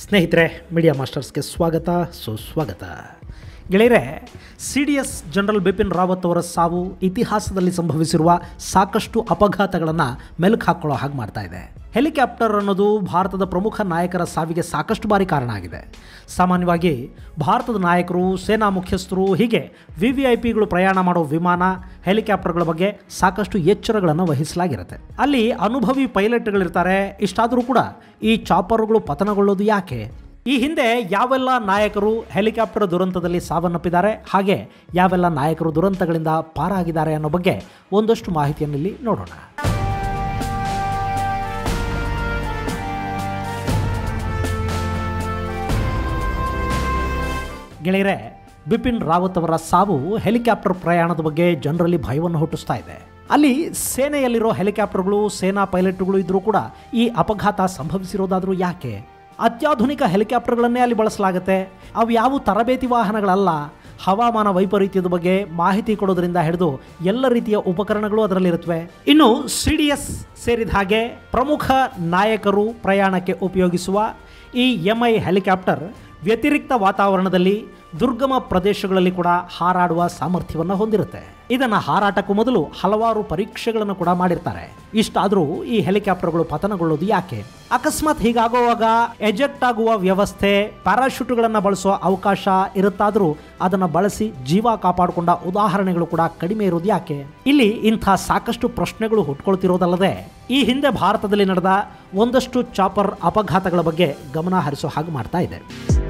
ಸ್ನೇಹಿತರೆ ಮೀಡಿಯಾ ಮಾಸ್ಟರ್ಸ್ಗೆ ಸ್ವಾಗತ ಸುಸ್ವಾಗತ ಗೆಳೆಯರೆ C D S general Bipin Rawat ಅವರ ಸಾವು ಇತಿಹಾಸದಲ್ಲಿ ಸಂಭವಿಸಿರುವ ಸಾಕಷ್ಟು ಅಪಘಾತಗಳನ್ನು ಮೆಲುಕು ಹಾಕ್ಕೊಳ್ಳೋ ಹಾಗೆ ಮಾಡ್ತಾ ಇದೆ ಹೆಲಿಕಾಪ್ಟರ್ ಅನ್ನೋದು ಭಾರತದ ಪ್ರಮುಖ ನಾಯಕರ ಸಾವಿಗೆ ಸಾಕಷ್ಟು ಬಾರಿ ಕಾರಣ ಆಗಿದೆ ಸಾಮಾನ್ಯವಾಗಿ ಭಾರತದ ನಾಯಕರು ಸೇನಾ ಮುಖ್ಯಸ್ಥರು ಹೀಗೆ ವಿ ವಿ ಐ ಪಿಗಳು ಪ್ರಯಾಣ ಮಾಡೋ ವಿಮಾನ ಹೆಲಿಕಾಪ್ಟರ್ಗಳ ಬಗ್ಗೆ ಸಾಕಷ್ಟು ಎಚ್ಚರಗಳನ್ನು ವಹಿಸಲಾಗಿರುತ್ತೆ ಅಲ್ಲಿ ಅನುಭವಿ ಪೈಲಟ್ಗಳಿರ್ತಾರೆ ಇಷ್ಟಾದರೂ ಕೂಡ ಈ ಚಾಪರ್ಗಳು ಪತನಗೊಳ್ಳೋದು ಯಾಕೆ ಈ ಹಿಂದೆ ಯಾವೆಲ್ಲ ನಾಯಕರು ಹೆಲಿಕಾಪ್ಟರ್ ದುರಂತದಲ್ಲಿ ಸಾವನ್ನಪ್ಪಿದ್ದಾರೆ ಹಾಗೆ ಯಾವೆಲ್ಲ ನಾಯಕರು ದುರಂತಗಳಿಂದ ಪಾರಾಗಿದ್ದಾರೆ ಅನ್ನೋ ಬಗ್ಗೆ ಒಂದಷ್ಟು ಮಾಹಿತಿಯನ್ನಿಲ್ಲಿ ನೋಡೋಣ ಗೆಳೆಯರೆ ಬಿಪಿನ್ ರಾವತ್ ಅವರ ಸಾವು ಹೆಲಿಕಾಪ್ಟರ್ ಪ್ರಯಾಣದ ಬಗ್ಗೆ ಜನರಲ್ಲಿ ಭಯವನ್ನು ಹುಟ್ಟಿಸ್ತಾ ಇದೆ ಅಲ್ಲಿ ಸೇನೆಯಲ್ಲಿರೋ ಹೆಲಿಕಾಪ್ಟರ್ಗಳು ಸೇನಾ ಪೈಲಟ್ಗಳು ಇದ್ರೂ ಕೂಡ ಈ ಅಪಘಾತ ಸಂಭವಿಸಿರೋದಾದರೂ ಯಾಕೆ ಅತ್ಯಾಧುನಿಕ ಹೆಲಿಕಾಪ್ಟರ್ಗಳನ್ನೇ ಅಲ್ಲಿ ಬಳಸಲಾಗುತ್ತೆ ಅವು ಯಾವ ತರಬೇತಿ ವಾಹನಗಳಲ್ಲ ಹವಾಮಾನ ವೈಪರೀತ್ಯದ ಬಗ್ಗೆ ಮಾಹಿತಿ ಕೊಡೋದ್ರಿಂದ ಹಿಡಿದು ಎಲ್ಲ ರೀತಿಯ ಉಪಕರಣಗಳು ಅದರಲ್ಲಿರುತ್ತವೆ ಇನ್ನು ಸಿ ಡಿ ಎಸ್ ಸೇರಿದ ಹಾಗೆ ಪ್ರಮುಖ ನಾಯಕರು ಪ್ರಯಾಣಕ್ಕೆ ಉಪಯೋಗಿಸುವ ಈ ಎಂ ಐ ಹೆಲಿಕಾಪ್ಟರ್ ವ್ಯತಿರಿಕ್ತ ವಾತಾವರಣದಲ್ಲಿ ದುರ್ಗಮ ಪ್ರದೇಶಗಳಲ್ಲಿ ಕೂಡ ಹಾರಾಡುವ ಸಾಮರ್ಥ್ಯವನ್ನು ಹೊಂದಿರುತ್ತೆ ಇದನ್ನು ಹಾರಾಟಕ್ಕೂ ಮೊದಲು ಹಲವಾರು ಪರೀಕ್ಷೆಗಳನ್ನು ಕೂಡ ಮಾಡಿರ್ತಾರೆ ಇಷ್ಟಾದರೂ ಈ ಹೆಲಿಕಾಪ್ಟರ್ಗಳು ಪತನಗೊಳ್ಳೋದು ಯಾಕೆ ಅಕಸ್ಮಾತ್ ಹೀಗಾಗುವಾಗ ಎಜೆಕ್ಟ್ ಆಗುವ ವ್ಯವಸ್ಥೆ ಪ್ಯಾರಾಶೂಟ್ಗಳನ್ನು ಬಳಸುವ ಅವಕಾಶ ಇರುತ್ತಾದರೂ ಅದನ್ನು ಬಳಸಿ ಜೀವ ಕಾಪಾಡಿಕೊಂಡ ಉದಾಹರಣೆಗಳು ಕೂಡ ಕಡಿಮೆ ಇರೋದು ಯಾಕೆ ಇಲ್ಲಿ ಇಂಥ ಸಾಕಷ್ಟು ಪ್ರಶ್ನೆಗಳು ಹುಟ್ಕೊಳ್ತಿರೋದಲ್ಲದೆ ಈ ಹಿಂದೆ ಭಾರತದಲ್ಲಿ ನಡೆದ ಒಂದಷ್ಟು ಚಾಪರ್ ಅಪಘಾತಗಳ ಬಗ್ಗೆ ಗಮನ ಹರಿಸೋ ಹಾಗೆ ಮಾಡ್ತಾ ಇದೆ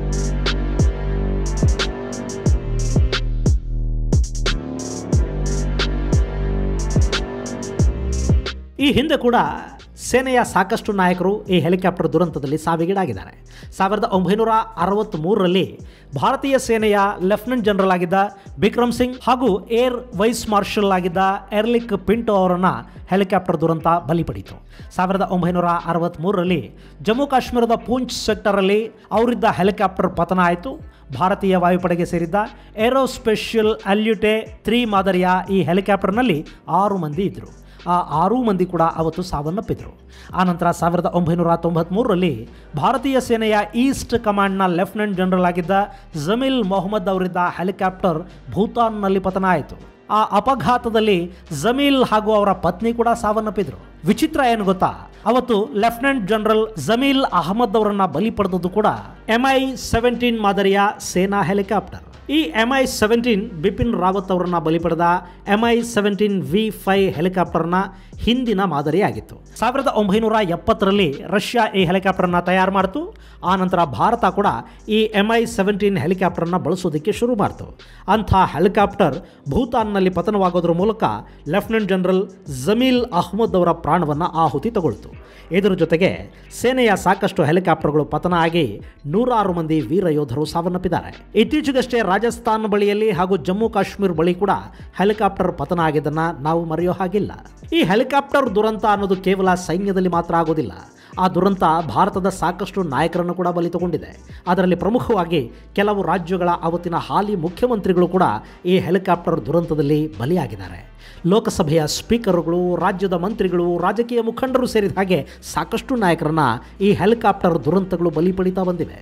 ಈ ಹಿಂದೆ ಕೂಡ ಸೇನೆಯ ಸಾಕಷ್ಟು ನಾಯಕರು ಈ ಹೆಲಿಕಾಪ್ಟರ್ ದುರಂತದಲ್ಲಿ ಸಾವಿಗೀಡಾಗಿದ್ದಾರೆ ಸಾವಿರದ ಒಂಬೈನೂರ ಅರವತ್ತ್ಮೂರರಲ್ಲಿ ಭಾರತೀಯ ಸೇನೆಯ ಲೆಫ್ಟಿನೆಂಟ್ ಜನರಲ್ ಆಗಿದ್ದ ಬಿಕ್ರಮ್ ಸಿಂಗ್ ಹಾಗೂ ಏರ್ ವೈಸ್ ಮಾರ್ಷಲ್ ಆಗಿದ್ದ ಎರ್ಲಿಕ್ ಪಿಂಟೋ ಅವರನ್ನು ಹೆಲಿಕಾಪ್ಟರ್ ದುರಂತ ಬಲಿ ಪಡೀತು ಸಾವಿರದ ಒಂಬೈನೂರ ಅರವತ್ತ್ಮೂರರಲ್ಲಿ ಜಮ್ಮು ಕಾಶ್ಮೀರದ ಪೂಂಚ್ ಸೆಕ್ಟರಲ್ಲಿ ಅವರಿದ್ದ ಹೆಲಿಕಾಪ್ಟರ್ ಪತನ ಆಯಿತು ಭಾರತೀಯ ವಾಯುಪಡೆಗೆ ಸೇರಿದ್ದ ಏರೋಸ್ಪೆಷಲ್ ಅಲ್ಯೂಟೆ ತ್ರೀ ಮಾದರಿಯ ಈ ಹೆಲಿಕಾಪ್ಟರ್ನಲ್ಲಿ ಆರು ಮಂದಿ ಇದ್ದರು ಆ ಆರೂ ಮಂದಿ ಕೂಡ ಅವತ್ತು ಸಾವನ್ನಪ್ಪಿದ್ರು ಆನಂತರ ಸಾವಿರದ ಒಂಬೈನೂರ ತೊಂಬತ್ತ್ಮೂರರಲ್ಲಿ ಭಾರತೀಯ ಸೇನೆಯ ಈಸ್ಟ್ ಕಮಾಂಡ್ನ ಲೆಫ್ಟಿನೆಂಟ್ ಜನರಲ್ ಆಗಿದ್ದ ಜಮೀಲ್ ಮೊಹಮ್ಮದ್ ಅವರಿದ್ದ ಹೆಲಿಕಾಪ್ಟರ್ ಭೂತಾನ್ನಲ್ಲಿ ಪತನ ಆಯಿತು ಆ ಅಪಘಾತದಲ್ಲಿ ಜಮೀಲ್ ಹಾಗೂ ಅವರ ಪತ್ನಿ ಕೂಡ ಸಾವನ್ನಪ್ಪಿದ್ರು ವಿಚಿತ್ರ ಏನು ಗೊತ್ತಾ ಅವತ್ತು ಲೆಫ್ಟಿನೆಂಟ್ ಜನರಲ್ ಜಮೀಲ್ ಅಹಮದ್ ಅವರನ್ನ ಬಲಿ ಪಡೆದದ್ದು ಕೂಡ ಎಂಐ ಸೆವೆಂಟೀನ್ ಮಾದರಿಯ ಸೇನಾ ಹೆಲಿಕಾಪ್ಟರ್ ಈ ಎಂಐ ಸೆವೆಂಟೀನ್ ಬಿಪಿನ್ ರಾವತ್ ಅವರನ್ನ ಬಲಿ ಪಡೆದ ಎಂಐ ಸೆವೆಂಟೀನ್ ವಿ ಫೈ ಹೆಲಿಕಾಪ್ಟರ್ನ ಹಿಂದಿನ ಮಾದರಿಯಾಗಿತ್ತು ಸಾವಿರದ ಒಂಬೈನೂರ ಎಪ್ಪತ್ತರಲ್ಲಿ ರಷ್ಯಾ ಈ ಹೆಲಿಕಾಪ್ಟರ್ನ ತಯಾರು ಮಾಡಿತು ಆನಂತರ ಭಾರತ ಕೂಡ ಈ ಎಂಐ ಸೆವೆಂಟೀನ್ ಹೆಲಿಕಾಪ್ಟರ್ನ ಬಳಸೋದಕ್ಕೆ ಶುರು ಮಾಡಿತು ಅಂಥ ಹೆಲಿಕಾಪ್ಟರ್ ಭೂತಾನ್ನಲ್ಲಿ ಪತನವಾಗೋದ್ರ ಮೂಲಕ ಲೆಫ್ಟಿನೆಂಟ್ ಜನರಲ್ ಜಮೀಲ್ ಅಹ್ಮದ್ ಅವರ ಪ್ರಾಣವನ್ನು ಆಹುತಿ ತಗೊಳ್ತು ಇದರ ಜೊತೆಗೆ ಸೇನೆಯ ಸಾಕಷ್ಟು ಹೆಲಿಕಾಪ್ಟರ್ಗಳು ಪತನ ಆಗಿ ನೂರಾರು ಮಂದಿ ವೀರ ಯೋಧರು ಸಾವನ್ನಪ್ಪಿದ್ದಾರೆ ಇತ್ತೀಚೆಗಷ್ಟೇ ರಾಜಸ್ಥಾನ್ ಬಳಿಯಲ್ಲಿ ಹಾಗೂ ಜಮ್ಮು ಕಾಶ್ಮೀರ್ ಬಳಿ ಕೂಡ ಹೆಲಿಕಾಪ್ಟರ್ ಪತನ ಆಗಿದ್ದನ್ನು ನಾವು ಮರೆಯೋ ಹಾಗಿಲ್ಲ ಈ ಹೆಲಿಕಾಪ್ಟರ್ ದುರಂತ ಅನ್ನೋದು ಕೇವಲ ಸೈನ್ಯದಲ್ಲಿ ಮಾತ್ರ ಆಗೋದಿಲ್ಲ ಆ ದುರಂತ ಭಾರತದ ಸಾಕಷ್ಟು ನಾಯಕರನ್ನು ಕೂಡ ಬಲಿ ತಗೊಂಡಿದೆ ಅದರಲ್ಲಿ ಪ್ರಮುಖವಾಗಿ ಕೆಲವು ರಾಜ್ಯಗಳ ಅವತ್ತಿನ ಹಾಲಿ ಮುಖ್ಯಮಂತ್ರಿಗಳು ಕೂಡ ಈ ಹೆಲಿಕಾಪ್ಟರ್ ದುರಂತದಲ್ಲಿ ಬಲಿಯಾಗಿದ್ದಾರೆ ಲೋಕಸಭೆಯ ಸ್ಪೀಕರ್ಗಳು ರಾಜ್ಯದ ಮಂತ್ರಿಗಳು ರಾಜಕೀಯ ಮುಖಂಡರು ಸೇರಿದ ಹಾಗೆ ಸಾಕಷ್ಟು ನಾಯಕರನ್ನ ಈ ಹೆಲಿಕಾಪ್ಟರ್ ದುರಂತಗಳು ಬಲಿ ಪಡಿತಾ ಬಂದಿವೆ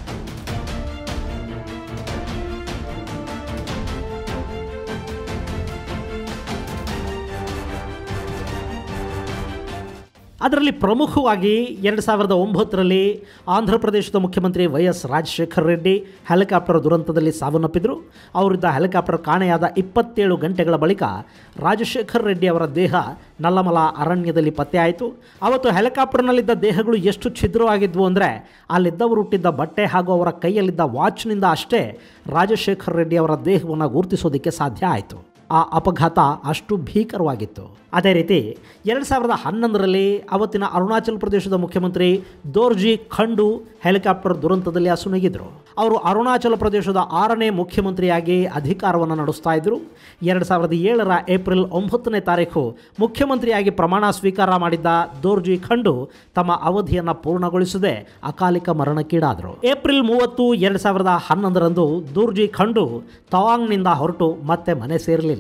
ಅದರಲ್ಲಿ ಪ್ರಮುಖವಾಗಿ ಎರಡು ಸಾವಿರದ ಒಂಬತ್ತರಲ್ಲಿ ಆಂಧ್ರ ಪ್ರದೇಶದ ಮುಖ್ಯಮಂತ್ರಿ Y S Rajashekhar Reddy helicopter ದುರಂತದಲ್ಲಿ ಸಾವನ್ನಪ್ಪಿದ್ರು ಅವರಿದ್ದ ಹೆಲಿಕಾಪ್ಟರ್ ಕಾಣೆಯಾದ ಇಪ್ಪತ್ತೇಳು ಗಂಟೆಗಳ ಬಳಿಕ ರಾಜಶೇಖರ್ ರೆಡ್ಡಿ ಅವರ ದೇಹ ನಲ್ಲಮಲ ಅರಣ್ಯದಲ್ಲಿ ಪತ್ತೆಯಾಯಿತು ಅವತ್ತು ಹೆಲಿಕಾಪ್ಟರ್ನಲ್ಲಿದ್ದ ದೇಹಗಳು ಎಷ್ಟು ಛಿದ್ರವಾಗಿದ್ವು ಅಂದರೆ ಅಲ್ಲಿದ್ದವರು ಹುಟ್ಟಿದ್ದ ಬಟ್ಟೆ ಹಾಗೂ ಅವರ ಕೈಯಲ್ಲಿದ್ದ ವಾಚ್ನಿಂದ ಅಷ್ಟೇ ರಾಜಶೇಖರ್ ರೆಡ್ಡಿ ಅವರ ದೇಹವನ್ನು ಗುರುತಿಸೋದಕ್ಕೆ ಸಾಧ್ಯ ಆಯಿತು ಆ ಅಪಘಾತ ಅಷ್ಟು ಭೀಕರವಾಗಿತ್ತು ಅದೇ ರೀತಿ ಎರಡು ಸಾವಿರದ ಹನ್ನೊಂದರಲ್ಲಿ ಅವತ್ತಿನ ಅರುಣಾಚಲ ಪ್ರದೇಶದ ಮುಖ್ಯಮಂತ್ರಿ ದೋರ್ಜಿ ಖಂಡು ಹೆಲಿಕಾಪ್ಟರ್ ದುರಂತದಲ್ಲಿ ಅಸುನಗಿದ್ರು ಅವರು ಅರುಣಾಚಲ ಪ್ರದೇಶದ ಆರನೇ ಮುಖ್ಯಮಂತ್ರಿಯಾಗಿ ಅಧಿಕಾರವನ್ನು ನಡೆಸ್ತಾ ಇದ್ರು ಎರಡು ಸಾವಿರದ ಏಳರ ಏಪ್ರಿಲ್ ಒಂಬತ್ತನೇ ತಾರೀಕು ಮುಖ್ಯಮಂತ್ರಿಯಾಗಿ ಪ್ರಮಾಣ ಸ್ವೀಕಾರ ಮಾಡಿದ್ದ ದೋರ್ಜಿ ಖಂಡು ತಮ್ಮ ಅವಧಿಯನ್ನು ಪೂರ್ಣಗೊಳಿಸದೆ ಅಕಾಲಿಕ ಮರಣಕ್ಕೀಡಾದರು ಏಪ್ರಿಲ್ ಮೂವತ್ತು ಎರಡು ಸಾವಿರದ ಹನ್ನೊಂದರಂದು ದೋರ್ಜಿ ಖಂಡು ತವಾಂಗ್ನಿಂದ ಹೊರಟು ಮತ್ತೆ ಮನೆ ಸೇರಲಿಲ್ಲ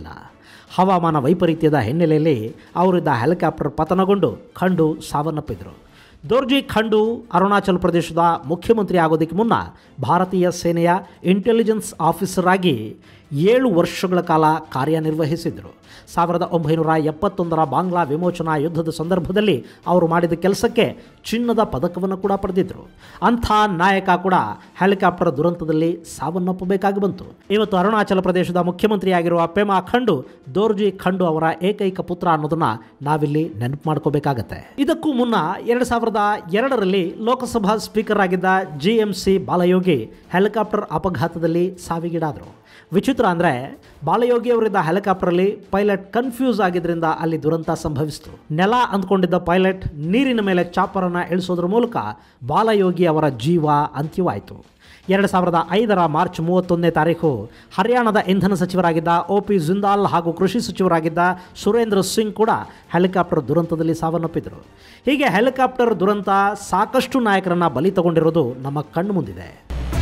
ಹವಾಮಾನ ವೈಪರೀತ್ಯದ ಹಿನ್ನೆಲೆಯಲ್ಲಿ ಅವರಿದ್ದ ಹೆಲಿಕಾಪ್ಟರ್ ಪತನಗೊಂಡು ಖಂಡು ಸಾವನ್ನಪ್ಪಿದರು ದೋರ್ಜಿ ಖಂಡು ಅರುಣಾಚಲ ಪ್ರದೇಶದ ಮುಖ್ಯಮಂತ್ರಿ ಆಗೋದಕ್ಕೆ ಮುನ್ನ ಭಾರತೀಯ ಸೇನೆಯ ಇಂಟೆಲಿಜೆನ್ಸ್ ಆಫೀಸರ್ ಆಗಿ ಏಳು ವರ್ಷಗಳ ಕಾಲ ಕಾರ್ಯನಿರ್ವಹಿಸಿದರು ಸಾವಿರದ ಒಂಬೈನೂರ ಎಪ್ಪತ್ತೊಂದರ ಬಾಂಗ್ಲಾ ವಿಮೋಚನಾ ಯುದ್ಧದ ಸಂದರ್ಭದಲ್ಲಿ ಅವರು ಮಾಡಿದ ಕೆಲಸಕ್ಕೆ ಚಿನ್ನದ ಪದಕವನ್ನು ಕೂಡ ಪಡೆದಿದ್ದರು ಅಂಥ ನಾಯಕ ಕೂಡ ಹೆಲಿಕಾಪ್ಟರ್ ದುರಂತದಲ್ಲಿ ಸಾವನ್ನಪ್ಪಬೇಕಾಗಿ ಬಂತು ಇವತ್ತು ಅರುಣಾಚಲ ಪ್ರದೇಶದ ಮುಖ್ಯಮಂತ್ರಿಯಾಗಿರುವ ಪೆಮಾ ಖಂಡು ದೋರ್ಜಿ ಖಂಡು ಅವರ ಏಕೈಕ ಪುತ್ರ ಅನ್ನೋದನ್ನ ನಾವಿಲ್ಲಿ ನೆನಪು ಮಾಡ್ಕೋಬೇಕಾಗತ್ತೆ ಇದಕ್ಕೂ ಮುನ್ನ ಎರಡು ಸಾವಿರದ ಎರಡರಲ್ಲಿ ಲೋಕಸಭಾ ಸ್ಪೀಕರ್ ಆಗಿದ್ದ G M C Balayogi helicopter ಅಪಘಾತದಲ್ಲಿ ಸಾವಿಗೀಡಾದರು ವಿಚಿತ್ರ ಅಂದರೆ ಬಾಲಯೋಗಿ ಅವರಿದ್ದ ಹೆಲಿಕಾಪ್ಟರಲ್ಲಿ ಪೈಲಟ್ ಕನ್ಫ್ಯೂಸ್ ಆಗಿದ್ದರಿಂದ ಅಲ್ಲಿ ದುರಂತ ಸಂಭವಿಸಿತು ನೆಲ ಅಂದ್ಕೊಂಡಿದ್ದ ಪೈಲಟ್ ನೀರಿನ ಮೇಲೆ ಚಾಪರನ್ನು ಇಳಿಸೋದ್ರ ಮೂಲಕ ಬಾಲಯೋಗಿ ಅವರ ಜೀವ ಅಂತ್ಯವಾಯಿತು ಎರಡು ಸಾವಿರದ ಐದರ ಮಾರ್ಚ್ ಮೂವತ್ತೊಂದನೇ ತಾರೀಕು ಹರಿಯಾಣದ ಇಂಧನ ಸಚಿವರಾಗಿದ್ದ ಒ ಪಿ ಜಿಂದಾಲ್ ಹಾಗೂ ಕೃಷಿ ಸಚಿವರಾಗಿದ್ದ ಸುರೇಂದ್ರ ಸಿಂಗ್ ಕೂಡ ಹೆಲಿಕಾಪ್ಟರ್ ದುರಂತದಲ್ಲಿ ಸಾವನ್ನಪ್ಪಿದರು ಹೀಗೆ ಹೆಲಿಕಾಪ್ಟರ್ ದುರಂತ ಸಾಕಷ್ಟು ನಾಯಕರನ್ನ ಬಲಿ ತಗೊಂಡಿರೋದು ನಮ್ಮ ಕಣ್ಣು ಮುಂದಿದೆ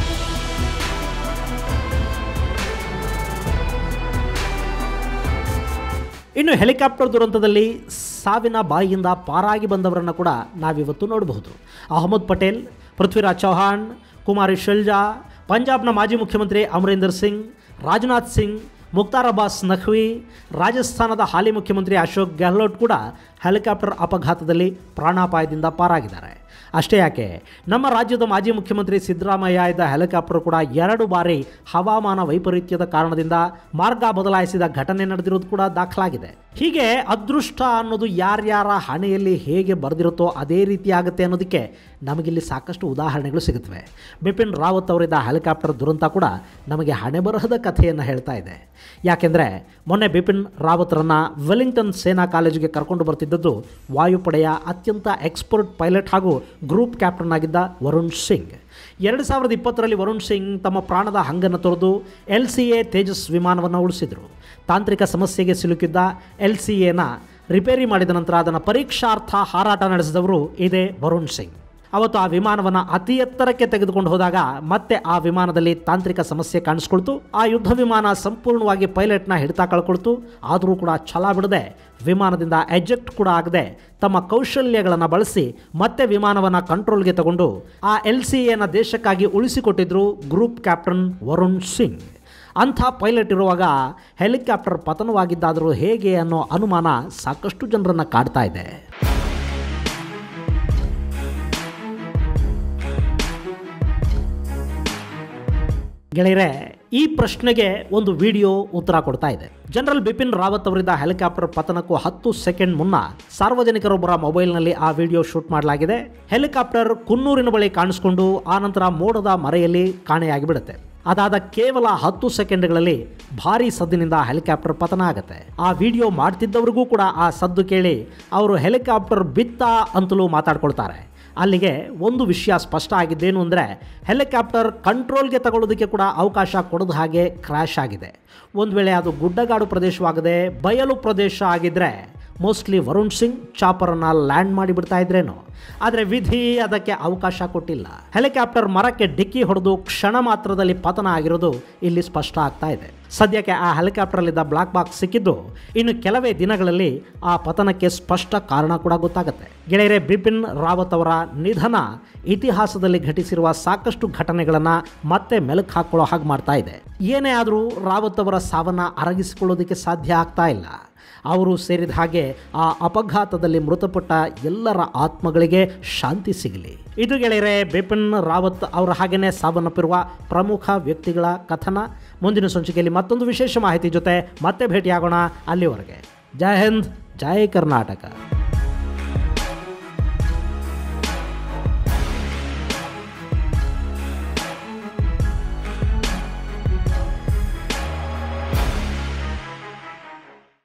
ಇನ್ನು ಹೆಲಿಕಾಪ್ಟರ್ ದುರಂತದಲ್ಲಿ ಸಾವಿನ ಬಾಯಿಯಿಂದ ಪಾರಾಗಿ ಬಂದವರನ್ನು ಕೂಡ ನಾವಿವತ್ತು ನೋಡಬಹುದು ಅಹಮದ್ ಪಟೇಲ್ ಪೃಥ್ವಿರಾಜ್ ಚೌಹಾಣ್ ಕುಮಾರಿ ಶೆಲ್ಜಾ ಪಂಜಾಬ್ನ ಮಾಜಿ ಮುಖ್ಯಮಂತ್ರಿ ಅಮರೀಂದರ್ ಸಿಂಗ್ ರಾಜನಾಥ್ ಸಿಂಗ್ ಮುಕ್ತಾರ್ ಅಬ್ಬಾಸ್ ನಖ್ವಿ ರಾಜಸ್ಥಾನದ ಹಾಲಿ ಮುಖ್ಯಮಂತ್ರಿ ಅಶೋಕ್ ಗೆಹ್ಲೋಟ್ ಕೂಡ ಹೆಲಿಕಾಪ್ಟರ್ ಅಪಘಾತದಲ್ಲಿ ಪ್ರಾಣಾಪಾಯದಿಂದ ಪಾರಾಗಿದ್ದಾರೆ ಅಷ್ಟೇ ಯಾಕೆ ನಮ್ಮ ರಾಜ್ಯದ ಮಾಜಿ ಮುಖ್ಯಮಂತ್ರಿ ಸಿದ್ದರಾಮಯ್ಯ ಇದ್ದ ಹೆಲಿಕಾಪ್ಟರ್ ಕೂಡ ಎರಡು ಬಾರಿ ಹವಾಮಾನ ವೈಪರೀತ್ಯದ ಕಾರಣದಿಂದ ಮಾರ್ಗ ಬದಲಾಯಿಸಿದ ಘಟನೆ ನಡೆದಿರೋದು ಕೂಡ ದಾಖಲಾಗಿದೆ ಹೀಗೆ ಅದೃಷ್ಟ ಅನ್ನೋದು ಯಾರ್ಯಾರ ಹಣೆಯಲ್ಲಿ ಹೇಗೆ ಬರೆದಿರುತ್ತೋ ಅದೇ ರೀತಿ ಆಗುತ್ತೆ ಅನ್ನೋದಕ್ಕೆ ನಮಗಿಲ್ಲಿ ಸಾಕಷ್ಟು ಉದಾಹರಣೆಗಳು ಸಿಗುತ್ತವೆ ಬಿಪಿನ್ ರಾವತ್ ಅವರಿದ್ದ ಹೆಲಿಕಾಪ್ಟರ್ ದುರಂತ ಕೂಡ ನಮಗೆ ಹಣೆ ಬರಹದ ಕಥೆಯನ್ನು ಹೇಳ್ತಾ ಇದೆ ಯಾಕೆಂದರೆ ಮೊನ್ನೆ ಬಿಪಿನ್ ರಾವತ್ರನ್ನ ವೆಲ್ಲಿಂಗ್ಟನ್ ಸೇನಾ ಕಾಲೇಜಿಗೆ ಕರ್ಕೊಂಡು ಬರ್ತಿದ್ದದ್ದು ವಾಯುಪಡೆಯ ಅತ್ಯಂತ ಎಕ್ಸ್ಪರ್ಟ್ ಪೈಲಟ್ ಹಾಗೂ ಗ್ರೂಪ್ ಕ್ಯಾಪ್ಟನ್ ಆಗಿದ್ದ ವರುಣ್ ಸಿಂಗ್ ಎರಡು ಸಾವಿರದ ಇಪ್ಪತ್ತರಲ್ಲಿ ವರುಣ್ ಸಿಂಗ್ ತಮ್ಮ ಪ್ರಾಣದ ಹಂಗನ್ನು ತೊರೆದು ಎಲ್ ಸಿ ಎ ತೇಜಸ್ ವಿಮಾನವನ್ನು ಉಳಿಸಿದರು ತಾಂತ್ರಿಕ ಸಮಸ್ಯೆಗೆ ಸಿಲುಕಿದ್ದ ಎಲ್ ಸಿ ಎನ ರಿಪೇರಿ ಮಾಡಿದ ನಂತರ ಅದನ್ನು ಪರೀಕ್ಷಾರ್ಥ ಹಾರಾಟ ನಡೆಸಿದವರು ಇದೇ ವರುಣ್ ಸಿಂಗ್ ಅವತ್ತು ಆ ವಿಮಾನವನ್ನು ಅತಿ ಎತ್ತರಕ್ಕೆ ತೆಗೆದುಕೊಂಡು ಹೋದಾಗ ಮತ್ತೆ ಆ ವಿಮಾನದಲ್ಲಿ ತಾಂತ್ರಿಕ ಸಮಸ್ಯೆ ಕಾಣಿಸ್ಕೊಳ್ತು ಆ ಯುದ್ಧ ವಿಮಾನ ಸಂಪೂರ್ಣವಾಗಿ ಪೈಲಟ್ನ ಹಿಡಿತ ಕಳ್ಕೊಳ್ತು ಆದರೂ ಕೂಡ ಛಲ ಬಿಡದೆ ವಿಮಾನದಿಂದ ಎಜೆಕ್ಟ್ ಕೂಡ ಆಗದೆ ತಮ್ಮ ಕೌಶಲ್ಯಗಳನ್ನು ಬಳಸಿ ಮತ್ತೆ ವಿಮಾನವನ್ನು ಕಂಟ್ರೋಲ್ಗೆ ತಗೊಂಡು ಆ ಎಲ್ ಸಿ ಎನ ದೇಶಕ್ಕಾಗಿ ಉಳಿಸಿಕೊಟ್ಟಿದ್ರು ಗ್ರೂಪ್ ಕ್ಯಾಪ್ಟನ್ ವರುಣ್ ಸಿಂಗ್ ಅಂಥ ಪೈಲಟ್ ಇರುವಾಗ ಹೆಲಿಕಾಪ್ಟರ್ ಪತನವಾಗಿದ್ದಾದರೂ ಹೇಗೆ ಅನ್ನೋ ಅನುಮಾನ ಸಾಕಷ್ಟು ಜನರನ್ನು ಕಾಡ್ತಾ ಇದೆ ಗೆಳೆಯರೆ ಈ ಪ್ರಶ್ನೆಗೆ ಒಂದು ವಿಡಿಯೋ ಉತ್ತರ ಕೊಡ್ತಾ ಇದೆ ಜನರಲ್ ಬಿಪಿನ್ ರಾವತ್ ಅವರಿದ್ದ ಹೆಲಿಕಾಪ್ಟರ್ ಪತನಕ್ಕೂ ಹತ್ತು ಸೆಕೆಂಡ್ ಮುನ್ನ ಸಾರ್ವಜನಿಕರೊಬ್ಬರ ಮೊಬೈಲ್ನಲ್ಲಿ ಆ ವಿಡಿಯೋ ಶೂಟ್ ಮಾಡಲಾಗಿದೆ ಹೆಲಿಕಾಪ್ಟರ್ ಕುನ್ನೂರಿನ ಬಳಿ ಕಾಣಿಸ್ಕೊಂಡು ಆನಂತರ ಮೋಡದ ಮರೆಯಲ್ಲಿ ಕಾಣೆಯಾಗಿ ಬಿಡುತ್ತೆ ಅದಾದ ಕೇವಲ ಹತ್ತು ಸೆಕೆಂಡ್ಗಳಲ್ಲಿ ಭಾರಿ ಸದ್ದಿನಿಂದ ಹೆಲಿಕಾಪ್ಟರ್ ಪತನ ಆಗುತ್ತೆ ಆ ವಿಡಿಯೋ ಮಾಡ್ತಿದ್ದವ್ರಿಗೂ ಕೂಡ ಆ ಸದ್ದು ಕೇಳಿ ಅವರು ಹೆಲಿಕಾಪ್ಟರ್ ಬಿತ್ತ ಅಂತಲೂ ಮಾತಾಡ್ಕೊಳ್ತಾರೆ ಅಲ್ಲಿಗೆ ಒಂದು ವಿಷಯ ಸ್ಪಷ್ಟ ಆಗಿದ್ದೇನು ಅಂದರೆ ಹೆಲಿಕಾಪ್ಟರ್ ಕಂಟ್ರೋಲ್ಗೆ ತಗೊಳ್ಳೋದಕ್ಕೆ ಕೂಡ ಅವಕಾಶ ಕೊಡದ ಹಾಗೆ ಕ್ರ್ಯಾಶ್ ಆಗಿದೆ ಒಂದು ವೇಳೆ ಅದು ಗುಡ್ಡಗಾಡು ಪ್ರದೇಶವಾಗದೆ ಬಯಲು ಪ್ರದೇಶ ಆಗಿದ್ದರೆ ಮೋಸ್ಟ್ಲಿ ವರುಣ್ ಸಿಂಗ್ ಚಾಪರನ್ನು ಲ್ಯಾಂಡ್ ಮಾಡಿಬಿಡ್ತಾ ಇದ್ರೇನು ಆದರೆ ವಿಧಿ ಅದಕ್ಕೆ ಅವಕಾಶ ಕೊಟ್ಟಿಲ್ಲ ಹೆಲಿಕಾಪ್ಟರ್ ಮರಕ್ಕೆ ಡಿಕ್ಕಿ ಹೊಡೆದು ಕ್ಷಣ ಮಾತ್ರದಲ್ಲಿ ಪತನ ಆಗಿರೋದು ಇಲ್ಲಿ ಸ್ಪಷ್ಟ ಆಗ್ತಾ ಇದೆ ಸದ್ಯಕ್ಕೆ ಆ ಹೆಲಿಕಾಪ್ಟರಲ್ಲಿದ್ದ ಬ್ಲಾಕ್ ಬಾಕ್ಸ್ ಸಿಕ್ಕಿದ್ದು ಇನ್ನು ಕೆಲವೇ ದಿನಗಳಲ್ಲಿ ಆ ಪತನಕ್ಕೆ ಸ್ಪಷ್ಟ ಕಾರಣ ಕೂಡ ಗೊತ್ತಾಗುತ್ತೆ ಗೆಳೆಯರೆ ಬಿಪಿನ್ ರಾವತ್ ಅವರ ನಿಧನ ಇತಿಹಾಸದಲ್ಲಿ ಘಟಿಸಿರುವ ಸಾಕಷ್ಟು ಘಟನೆಗಳನ್ನು ಮತ್ತೆ ಮೆಲುಕು ಹಾಕೊಳ್ಳೋ ಹಾಗೆ ಮಾಡ್ತಾ ಇದೆ ಏನೇ ಆದರೂ ರಾವತ್ ಅವರ ಸಾವನ್ನು ಅರಗಿಸಿಕೊಳ್ಳೋದಕ್ಕೆ ಸಾಧ್ಯ ಆಗ್ತಾ ಇಲ್ಲ ಅವರು ಸೇರಿದ ಹಾಗೆ ಆ ಅಪಘಾತದಲ್ಲಿ ಮೃತಪಟ್ಟ ಎಲ್ಲರ ಆತ್ಮಗಳಿಗೆ ಶಾಂತಿ ಸಿಗಲಿ ಇದು ಗೆಳೆಯರೆ ಬಿಪಿನ್ ರಾವತ್ ಅವರ ಹಾಗೆಯೇ ಸಾವನ್ನಪ್ಪಿರುವ ಪ್ರಮುಖ ವ್ಯಕ್ತಿಗಳ ಕಥನ ಮುಂದಿನ ಸಂಚಿಕೆಯಲ್ಲಿ ಮತ್ತೊಂದು ವಿಶೇಷ ಮಾಹಿತಿ ಜೊತೆ ಮತ್ತೆ ಭೇಟಿಯಾಗೋಣ ಅಲ್ಲಿವರೆಗೆ ಜೈ ಹಿಂದ್ ಜೈ ಕರ್ನಾಟಕ